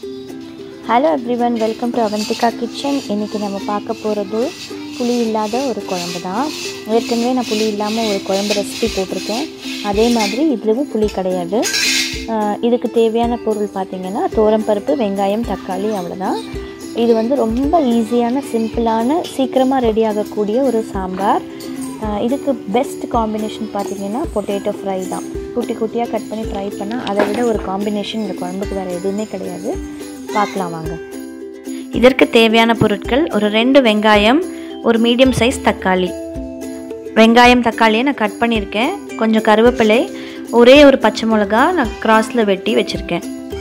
hello everyone welcome to Avanthika kitchen இன்றைக்கி நம்ம பார்க்க போகிறது புளி இல்லாத ஒரு குழம்பு தான் ஏற்கனவே நான் புளி இல்லாமல் ஒரு குழம்பு ரெசிபி போட்டிருக்கேன் அதே மாதிரி இதுவும் புளி கிடையாது ஆஹ் இதுக்கு தேவையான பொருள் பார்த்திங்கன்னா பருப்பு வெங்காயம் தக்காளி அவ்வளோதான் இது வந்து ரொம்ப ஈஸியான சிம்பிளான சீக்கிரமாக ரெடி ஆகக்கூடிய ஒரு சாம்பார் ஆஹ் இதுக்கு பெஸ்ட் காம்பினேஷன் பார்த்திங்கன்னா பொட்டேட்டோ ஃப்ரை தான் குட்டி குட்டியாக கட் பண்ணி ஃப்ரை பண்ணால் அதை விட ஒரு காம்பினேஷன் இந்த குழம்புக்கு வேறு எதுவுமே கிடையாது பார்க்கலாம் வாங்க இதற்கு தேவையான பொருட்கள் ஒரு ரெண்டு வெங்காயம் ஒரு மீடியம் சைஸ் தக்காளி வெங்காயம் தக்காளியை நான் கட் பண்ணியிருக்கேன் கொஞ்சம் கருவேப்பிலை ஒரே ஒரு பச்சை மிளகா நான் கிராஸில் வெட்டி வச்சுருக்கேன்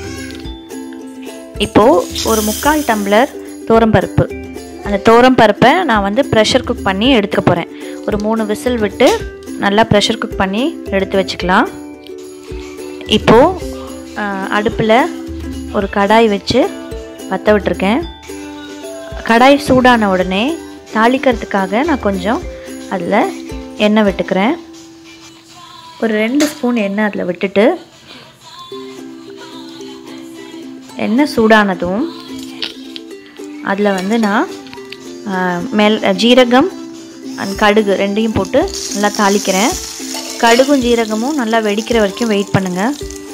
இப்போது ஒரு முக்கால் டம்ளர் பருப்பு அந்த பருப்பை நான் வந்து ப்ரெஷர் குக் பண்ணி எடுத்துக்க போகிறேன் ஒரு மூணு விசில் விட்டு நல்லா ப்ரெஷர் குக் பண்ணி எடுத்து வச்சுக்கலாம் இப்போது அடுப்பில் ஒரு கடாய் வச்சு பற்ற விட்டுருக்கேன் கடாய் சூடான உடனே தாளிக்கிறதுக்காக நான் கொஞ்சம் அதில் எண்ணெய் விட்டுக்கிறேன் ஒரு ரெண்டு ஸ்பூன் எண்ணெய் அதில் விட்டுட்டு எண்ணெய் சூடானதும் அதில் வந்து நான் மெல் ஜீரகம் அண்ட் கடுகு ரெண்டையும் போட்டு நல்லா தாளிக்கிறேன் கடுகும் ஜீரகமும் நல்லா வெடிக்கிற வரைக்கும் வெயிட் பண்ணுங்கள்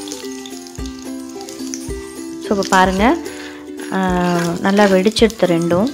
ஸோ இப்போ பாருங்கள் நல்லா வெடிச்செடுத்து ரெண்டும்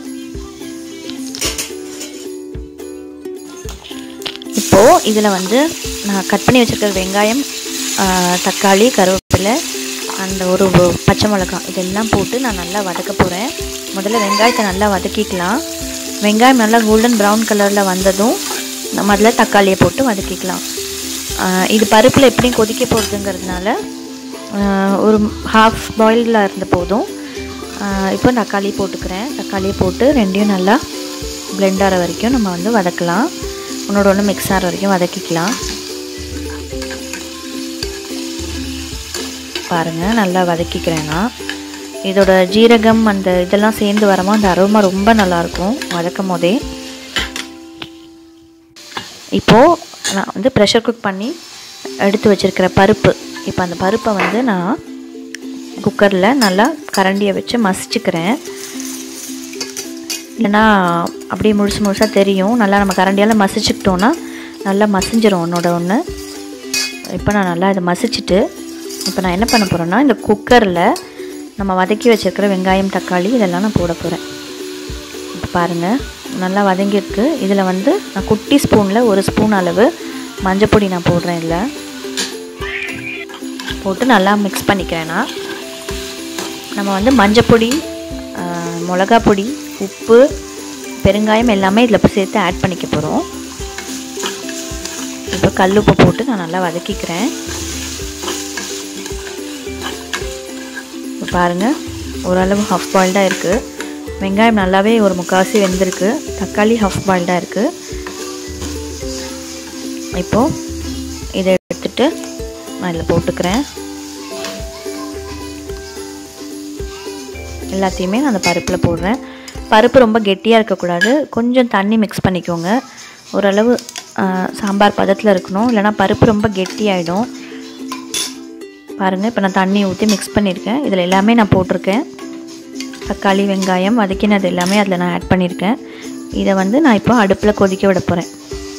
இப்போது இதில் வந்து நான் கட் பண்ணி வச்சுருக்கிற வெங்காயம் தக்காளி கருவேப்பிலை அந்த ஒரு பச்சை மிளகாய் இதெல்லாம் போட்டு நான் நல்லா வதக்க போகிறேன் முதல்ல வெங்காயத்தை நல்லா வதக்கிக்கலாம் வெங்காயம் நல்லா கோல்டன் ப்ரௌன் கலரில் வந்ததும் நம்ம அதில் தக்காளியை போட்டு வதக்கிக்கலாம் இது பருப்பில் எப்படியும் கொதிக்க போகிறதுங்கிறதுனால ஒரு ஹாஃப் பாயிலில் இருந்த போதும் இப்போ தக்காளி போட்டுக்கிறேன் தக்காளியை போட்டு ரெண்டையும் நல்லா பிளெண்ட் ஆகிற வரைக்கும் நம்ம வந்து வதக்கலாம் ஒன்றோட ஒன்று மிக்ஸ் ஆகிற வரைக்கும் வதக்கிக்கலாம் பாருங்கள் நல்லா வதக்கிக்கிறேன் நான் இதோட ஜீரகம் அந்த இதெல்லாம் சேர்ந்து வரமோ அந்த அரோமா ரொம்ப நல்லாயிருக்கும் வதக்கும் போதே இப்போது நான் வந்து ப்ரெஷர் குக் பண்ணி எடுத்து வச்சுருக்கிற பருப்பு இப்போ அந்த பருப்பை வந்து நான் குக்கரில் நல்லா கரண்டியை வச்சு மசிச்சுக்கிறேன் இல்லைன்னா அப்படியே முழுசு முழுசாக தெரியும் நல்லா நம்ம கரண்டியால் மசிச்சுக்கிட்டோன்னா நல்லா மசிஞ்சிரும் ஒன்றோட ஒன்று இப்போ நான் நல்லா இதை மசிச்சுட்டு இப்போ நான் என்ன பண்ண போகிறேன்னா இந்த குக்கரில் நம்ம வதக்கி வச்சுருக்கிற வெங்காயம் தக்காளி இதெல்லாம் நான் போட போகிறேன் இப்போ பாருங்கள் நல்லா வதங்கியிருக்கு இதில் வந்து நான் குட்டி ஸ்பூனில் ஒரு ஸ்பூன் அளவு மஞ்சப்பொடி நான் போடுறேன் இதில் போட்டு நல்லா மிக்ஸ் பண்ணிக்கிறேன் நான் நம்ம வந்து மஞ்சப்பொடி மிளகா பொடி உப்பு பெருங்காயம் எல்லாமே இதில் சேர்த்து ஆட் பண்ணிக்க போகிறோம் இப்போ கல் உப்பு போட்டு நான் நல்லா வதக்கிக்கிறேன் இப்போ பாருங்கள் ஓரளவு ஹாஃப் பாயில்டாக இருக்குது வெங்காயம் நல்லாவே ஒரு முக்கால்வாசி வெந்திருக்கு தக்காளி ஹாஃப் பாயில்டாக இருக்குது இப்போது இதை எடுத்துகிட்டு நான் இதில் போட்டுக்கிறேன் எல்லாத்தையுமே நான் அந்த பருப்பில் போடுறேன் பருப்பு ரொம்ப கெட்டியாக இருக்கக்கூடாது கொஞ்சம் தண்ணி மிக்ஸ் பண்ணிக்கோங்க ஓரளவு சாம்பார் பதத்தில் இருக்கணும் இல்லைனா பருப்பு ரொம்ப கெட்டியாயிடும் பாருங்கள் இப்போ நான் தண்ணி ஊற்றி மிக்ஸ் பண்ணியிருக்கேன் இதில் எல்லாமே நான் போட்டிருக்கேன் தக்காளி வெங்காயம் வதக்கினது எல்லாமே அதில் நான் ஆட் பண்ணியிருக்கேன் இதை வந்து நான் இப்போ அடுப்பில் கொதிக்க விட போகிறேன்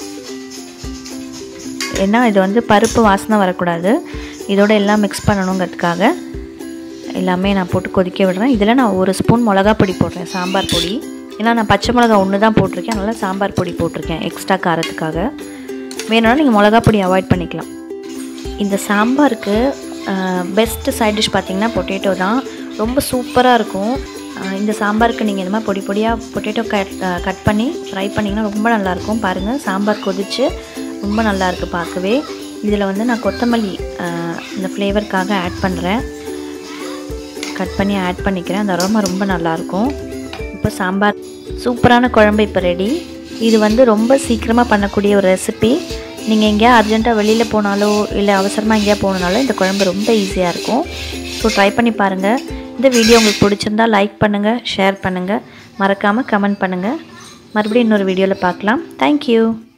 ஏன்னா இது வந்து பருப்பு வாசனை வரக்கூடாது இதோட எல்லாம் மிக்ஸ் பண்ணணுங்கிறதுக்காக எல்லாமே நான் போட்டு கொதிக்க விடுறேன் இதில் நான் ஒரு ஸ்பூன் மிளகா பொடி போடுறேன் சாம்பார் பொடி ஏன்னா நான் பச்சை மிளகா ஒன்று தான் போட்டிருக்கேன் அதனால் சாம்பார் பொடி போட்டிருக்கேன் எக்ஸ்ட்ரா காரத்துக்காக வேணும்னா நீங்கள் மிளகா பொடி அவாய்ட் பண்ணிக்கலாம் இந்த சாம்பாருக்கு பெஸ்ட்டு சைட் டிஷ் பார்த்திங்கன்னா பொட்டேட்டோ தான் ரொம்ப சூப்பராக இருக்கும் இந்த சாம்பாருக்கு நீங்கள் இந்த மாதிரி பொடி பொடியாக பொட்டேட்டோ கட் கட் பண்ணி ஃப்ரை பண்ணிங்கன்னா ரொம்ப நல்லாயிருக்கும் பாருங்கள் சாம்பார் கொதித்து ரொம்ப நல்லாயிருக்கு பார்க்கவே இதில் வந்து நான் கொத்தமல்லி இந்த ஃப்ளேவருக்காக ஆட் பண்ணுறேன் கட் பண்ணி ஆட் பண்ணிக்கிறேன் அந்த அரோமா ரொம்ப நல்லாயிருக்கும் இப்போ சாம்பார் சூப்பரான குழம்பு இப்போ ரெடி இது வந்து ரொம்ப சீக்கிரமாக பண்ணக்கூடிய ஒரு ரெசிபி நீங்கள் எங்கேயா அர்ஜென்ட்டாக வெளியில் போனாலோ இல்லை அவசரமாக எங்கேயா போனாலும் இந்த குழம்பு ரொம்ப ஈஸியாக இருக்கும் ஸோ ட்ரை பண்ணி பாருங்கள் இந்த வீடியோ உங்களுக்கு பிடிச்சிருந்தா லைக் பண்ணுங்கள் ஷேர் பண்ணுங்கள் மறக்காமல் கமெண்ட் பண்ணுங்கள் மறுபடியும் இன்னொரு வீடியோவில் பார்க்கலாம் தேங்க்யூ